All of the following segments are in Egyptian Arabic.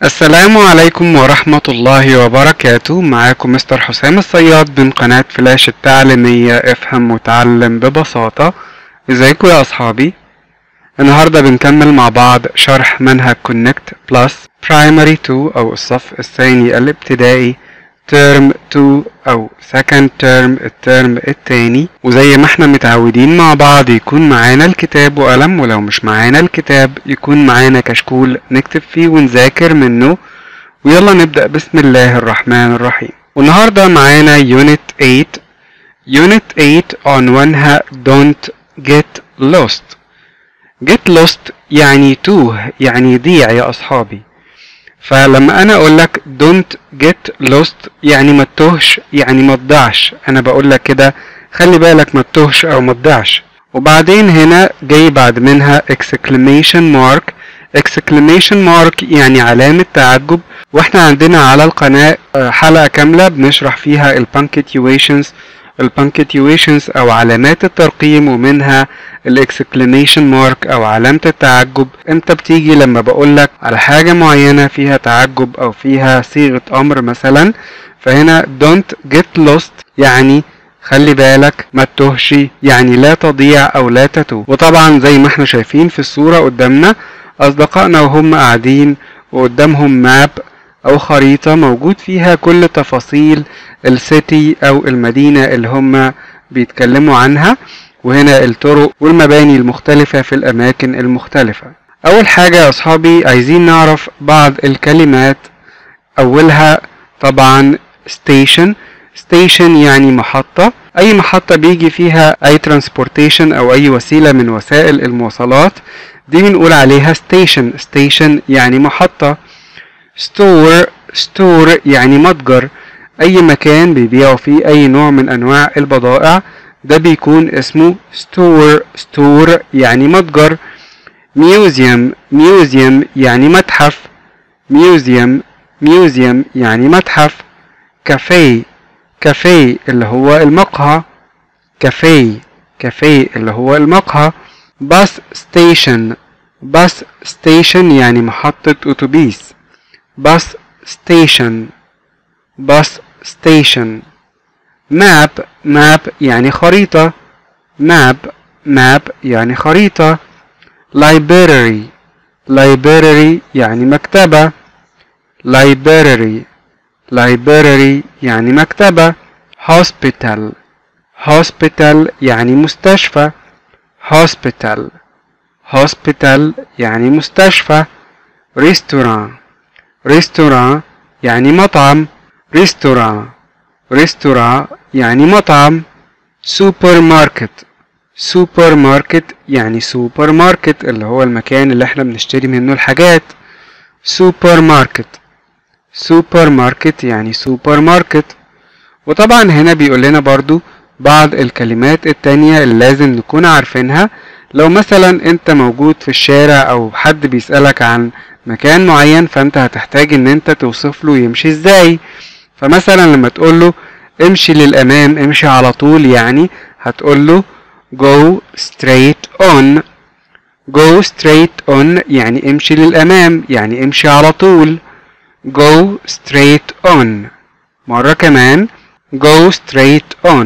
السلام عليكم ورحمة الله وبركاته معاكم مستر حسام الصياد من قناة فلاش التعليمية افهم وتعلم ببساطة ازيكم يا اصحابي النهاردة بنكمل مع بعض شرح منهج كونكت بلس برايمري 2 او الصف الثاني الابتدائي ترم 2 او second ترم الترم التاني وزي ما احنا متعودين مع بعض يكون معانا الكتاب وقلم ولو مش معانا الكتاب يكون معانا كشكول نكتب فيه ونذاكر منه ويلا نبدأ بسم الله الرحمن الرحيم والنهاردة معانا يونت 8 يونت 8 عنوانها don't get lost get lost يعني توه يعني ضيع يا أصحابي فلما انا اقول لك don't get lost يعني ما تتوهش يعني ما تضيعش انا بقول لك كده خلي بالك ما تتوهش او ما تضيعش وبعدين هنا جاي بعد منها exclamation mark exclamation mark يعني علامة تعجب واحنا عندنا على القناة حلقة كاملة بنشرح فيها البانكتيويشنز البانكتيويشنز او علامات الترقيم ومنها الاكسكليميشن مارك او علامة التعجب امتى بتيجي لما بقولك على حاجة معينة فيها تعجب او فيها صيغة امر مثلا فهنا don't get lost يعني خلي بالك ما تتوهش يعني لا تضيع او لا تتوه وطبعا زي ما احنا شايفين في الصورة قدامنا اصدقائنا وهم قاعدين وقدامهم ماب او خريطة موجود فيها كل تفاصيل السيتي او المدينة اللي هم بيتكلموا عنها وهنا الطرق والمباني المختلفة في الاماكن المختلفة اول حاجة يا اصحابي عايزين نعرف بعض الكلمات اولها طبعا station station يعني محطة اي محطة بيجي فيها اي transportation او اي وسيلة من وسائل المواصلات دي بنقول عليها station station يعني محطة ستور ستور يعني متجر اي مكان بيبيعوا فيه اي نوع من انواع البضائع ده بيكون اسمه ستور ستور يعني متجر ميوزيوم ميوزيوم يعني متحف ميوزيوم ميوزيوم يعني متحف كافيه كافيه اللي هو المقهى كافيه كافيه اللي هو المقهى باس ستيشن باس ستيشن يعني محطة أتوبيس باس ستيشن باس ستيشن ماب ماب يعني خريطة ماب ماب يعني خريطة library library يعني مكتبة library library يعني مكتبة hospital hospital يعني مستشفى hospital hospital يعني مستشفى restaurant restaurant يعني مطعم restaurant restaurant يعني مطعم سوبر ماركت سوبر ماركت يعني سوبر ماركت اللي هو المكان اللي احنا بنشتري منه الحاجات سوبر ماركت سوبر ماركت يعني سوبر ماركت وطبعا هنا بيقول لنا برضو بعض الكلمات التانية اللي لازم نكون عارفينها لو مثلا انت موجود في الشارع او حد بيسألك عن مكان معين فانت هتحتاج ان انت توصف له يمشي ازاي فمثلا لما تقول له امشي للامام امشي على طول يعني هتقول له go straight on go straight on يعني امشي للامام يعني امشي على طول go straight on مرة كمان go straight on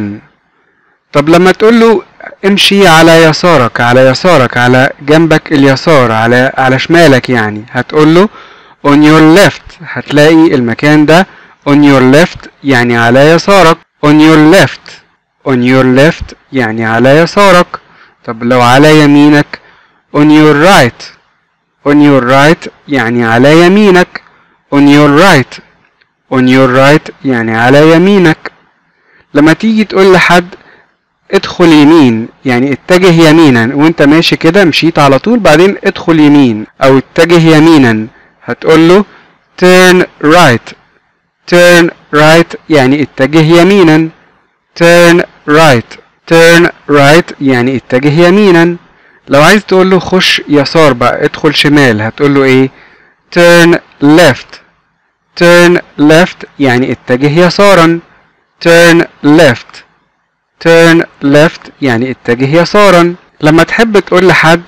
طب لما تقول له امشي على يسارك على يسارك على جنبك اليسار على على شمالك يعني هتقول له on your left هتلاقي المكان ده on your left يعني على يسارك on your left on your left يعني على يسارك طب لو على يمينك on your right on your right يعني على يمينك on your right on your right يعني على يمينك لما تيجي تقول لحد ادخل يمين يعني اتجه يمينا وانت ماشي كده مشيت على طول بعدين ادخل يمين او اتجه يمينا هتقول له turn right turn right يعني اتجه يمينا turn right turn right يعني اتجه يمينا لو عايز تقول له خش يسار بقى ادخل شمال هتقول له ايه turn left turn left يعني اتجه يسارا turn left turn left يعني اتجه يسارا لما تحب تقول لحد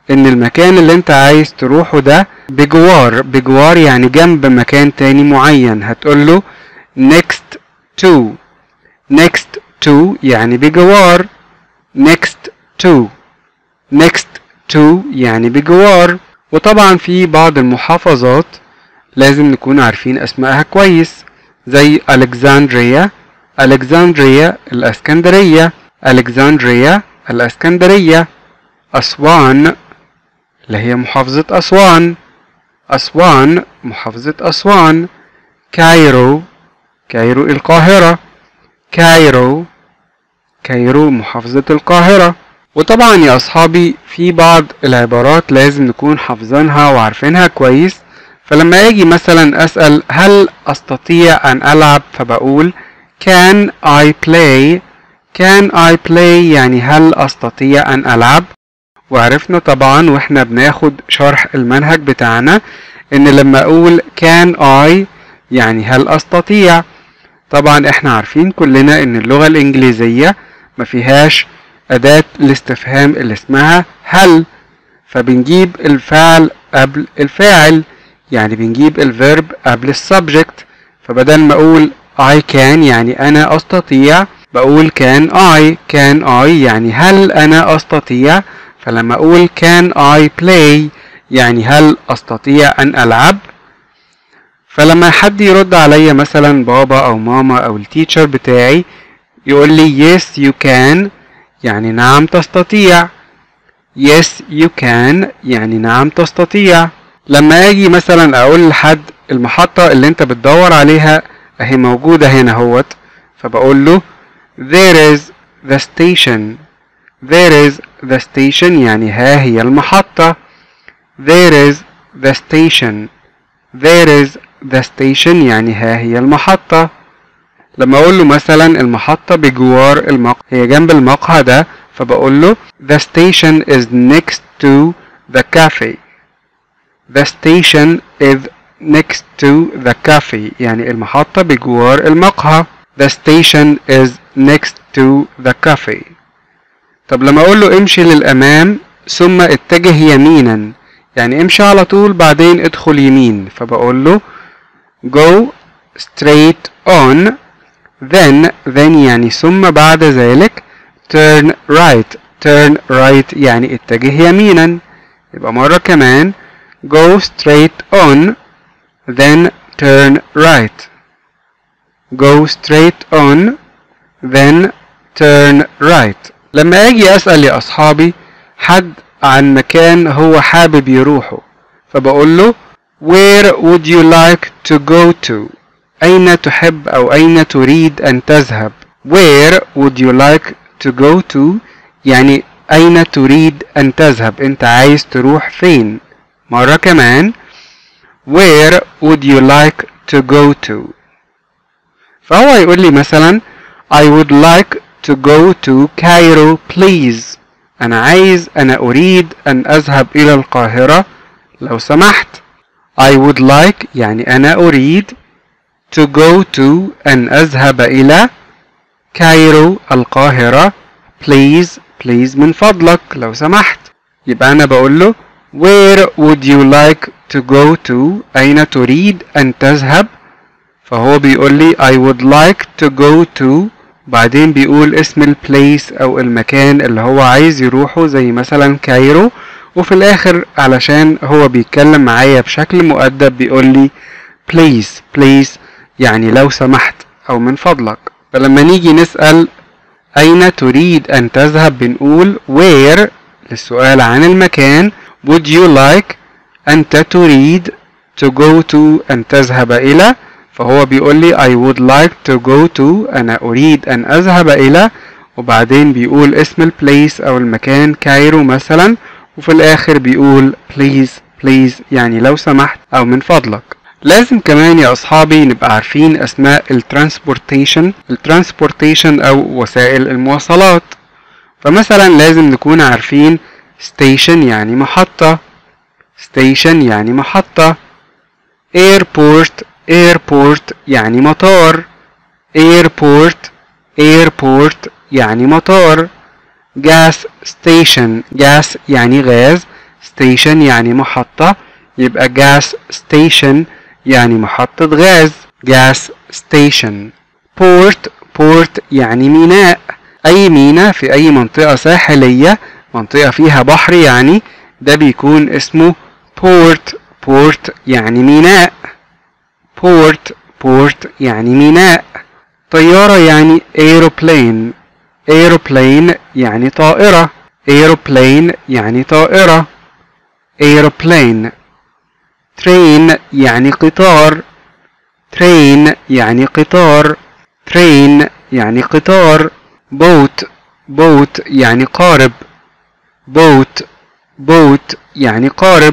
ان المكان اللي انت عايز تروحه ده بجوار بجوار يعني جنب مكان تاني معين هتقول له next to next to يعني بجوار next to next to يعني بجوار وطبعا في بعض المحافظات لازم نكون عارفين اسمائها كويس زي ألكسندريا ألكسندريا الأسكندرية ألكسندريا الأسكندرية أسوان اللي هي محافظة أسوان أسوان محافظة أسوان كايرو كايرو القاهرة كايرو كايرو محافظة القاهرة وطبعا يا أصحابي في بعض العبارات لازم نكون حافظينها وعارفينها كويس فلما أجي مثلا أسأل هل أستطيع أن ألعب فبقول can I play can I play يعني هل أستطيع أن ألعب وعرفنا طبعا واحنا بناخد شرح المنهج بتاعنا ان لما اقول can I يعني هل استطيع طبعا احنا عارفين كلنا ان اللغة الانجليزية ما فيهاش اداة الاستفهام اللي اسمها هل فبنجيب الفعل قبل الفاعل يعني بنجيب الفيرب قبل السبجكت فبدل ما اقول I can يعني انا استطيع بقول can I can I يعني هل انا استطيع فلما اقول can I play يعني هل استطيع ان العب فلما حد يرد عليا مثلا بابا او ماما او التيتشر بتاعي يقول لي yes you can يعني نعم تستطيع yes you can يعني نعم تستطيع لما اجي مثلا اقول لحد المحطة اللي انت بتدور عليها اهي موجودة هنا اهوت فبقول له there is the station there is the station يعني ها هي المحطة there is the station there is the station يعني ها هي المحطة لما اقول له مثلا المحطة بجوار المقهى هي جنب المقهى ده فبقول له the station is next to the cafe the station is next to the cafe يعني المحطة بجوار المقهى the station is next to the cafe طب لما اقول له امشي للامام ثم اتجه يمينا يعني امشي على طول بعدين ادخل يمين فبقول له go straight on then then يعني ثم بعد ذلك turn right turn right يعني اتجه يمينا يبقى مرة كمان go straight on then turn right go straight on then turn right لما اجي اسأل يا اصحابي حد عن مكان هو حابب يروحه فبقول له where would you like to go to أين تحب أو أين تريد أن تذهب where would you like to go to يعني أين تريد أن تذهب أنت عايز تروح فين مرة كمان where would you like to go to فهو يقول لي مثلا I would like to go to Cairo please أنا عايز أنا أريد أن أذهب إلى القاهرة لو سمحت I would like يعني أنا أريد to go to أن أذهب إلى كايرو القاهرة please please من فضلك لو سمحت يبقى أنا بقول له where would you like to go to أين تريد أن تذهب فهو بيقول لي I would like to go to بعدين بيقول اسم البليس أو المكان اللي هو عايز يروحه زي مثلا كايرو وفي الآخر علشان هو بيتكلم معايا بشكل مؤدب بيقول لي please please يعني لو سمحت أو من فضلك فلما نيجي نسأل أين تريد أن تذهب بنقول where للسؤال عن المكان would you like أنت تريد to go to أن تذهب إلى فهو بيقول لي I would like to go to أنا أريد أن أذهب إلى وبعدين بيقول اسم البليس أو المكان كايرو مثلا وفي الآخر بيقول please please يعني لو سمحت أو من فضلك لازم كمان يا أصحابي نبقى عارفين أسماء الترانسبورتيشن الترانسبورتيشن أو وسائل المواصلات فمثلا لازم نكون عارفين station يعني محطة station يعني محطة airport airport يعني مطار airport airport يعني مطار gas station gas يعني غاز station يعني محطة يبقى gas station يعني محطة غاز gas station port port يعني ميناء أي ميناء في أي منطقة ساحلية منطقة فيها بحر يعني ده بيكون اسمه port port يعني ميناء port port يعني ميناء طيارة يعني aeroplane aeroplane يعني طائرة aeroplane يعني طائرة aeroplane train يعني قطار train يعني قطار train يعني قطار boat boat يعني قارب boat boat يعني قارب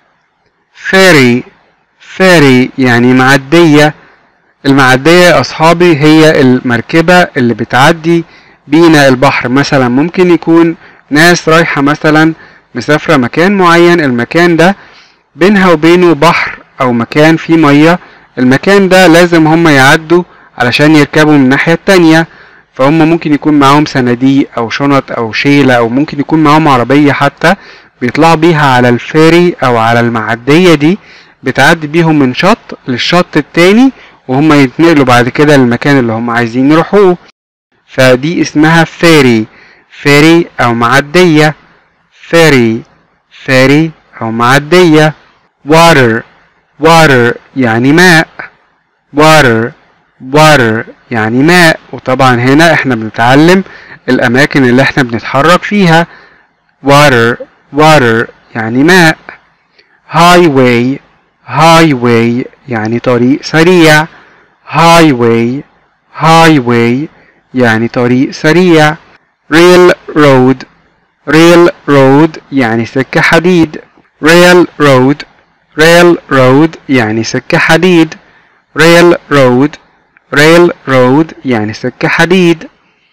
ferry ferry يعني معدية المعدية يا أصحابي هي المركبة اللي بتعدي بينا البحر مثلا ممكن يكون ناس رايحة مثلا مسافرة مكان معين المكان ده بينها وبينه بحر أو مكان فيه مية المكان ده لازم هم يعدوا علشان يركبوا من الناحية التانية فهم ممكن يكون معاهم صناديق أو شنط أو شيلة أو ممكن يكون معاهم عربية حتى بيطلعوا بيها على الفيري أو على المعدية دي بتعدي بيهم من شط للشط التاني وهم يتنقلوا بعد كده للمكان اللي هم عايزين يروحوه فدي اسمها فيري فيري أو معدية فيري فيري أو معدية water water يعني ماء water water يعني ماء وطبعا هنا احنا بنتعلم الأماكن اللي احنا بنتحرك فيها water water يعني ماء highway highway يعني طريق سريع highway highway يعني طريق سريع railroad railroad يعني سكة حديد railroad railroad يعني سكة حديد railroad railroad يعني سكة حديد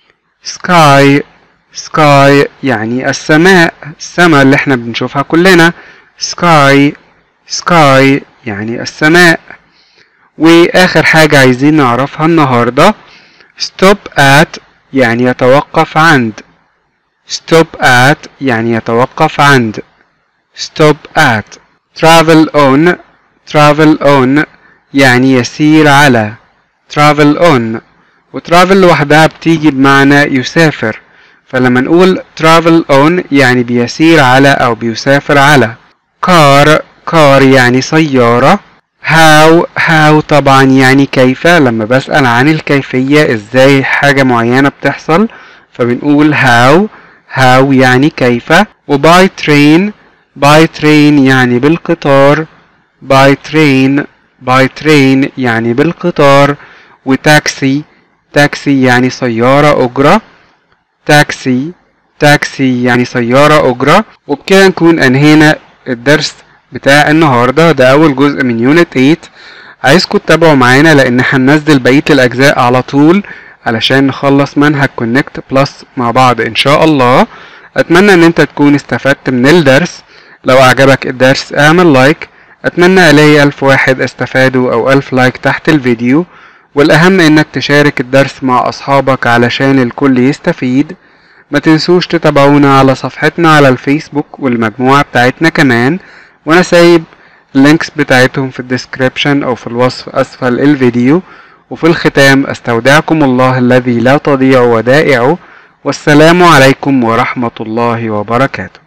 sky sky يعني السماء السماء اللي احنا بنشوفها كلنا sky sky يعني السماء واخر حاجة عايزين نعرفها النهاردة stop at يعني يتوقف عند stop at يعني يتوقف عند stop at travel on travel on يعني يسير على travel on وtravel لوحدها بتيجي بمعنى يسافر فلما نقول travel on يعني بيسير على أو بيسافر على car car يعني سيارة how how طبعا يعني كيف لما بسأل عن الكيفية ازاي حاجة معينة بتحصل فبنقول how how يعني كيف وباي train باي train يعني بالقطار باي train باي train يعني بالقطار وتاكسي تاكسي يعني سيارة أجرة تاكسي تاكسي يعني سيارة أجرة وبكده نكون أنهينا الدرس بتاع النهاردة ده أول جزء من يونت 8 عايزكم تتابعوا معانا لأن هننزل بقية الأجزاء على طول علشان نخلص منهج كونكت بلس مع بعض إن شاء الله أتمنى إن أنت تكون استفدت من الدرس لو أعجبك الدرس اعمل لايك أتمنى ألاقي ألف واحد استفادوا أو ألف لايك تحت الفيديو والأهم إنك تشارك الدرس مع أصحابك علشان الكل يستفيد ما تنسوش تتابعونا على صفحتنا على الفيسبوك والمجموعة بتاعتنا كمان وأنا سايب اللينكس بتاعتهم في الديسكريبشن أو في الوصف أسفل الفيديو وفي الختام أستودعكم الله الذي لا تضيع ودائعه والسلام عليكم ورحمة الله وبركاته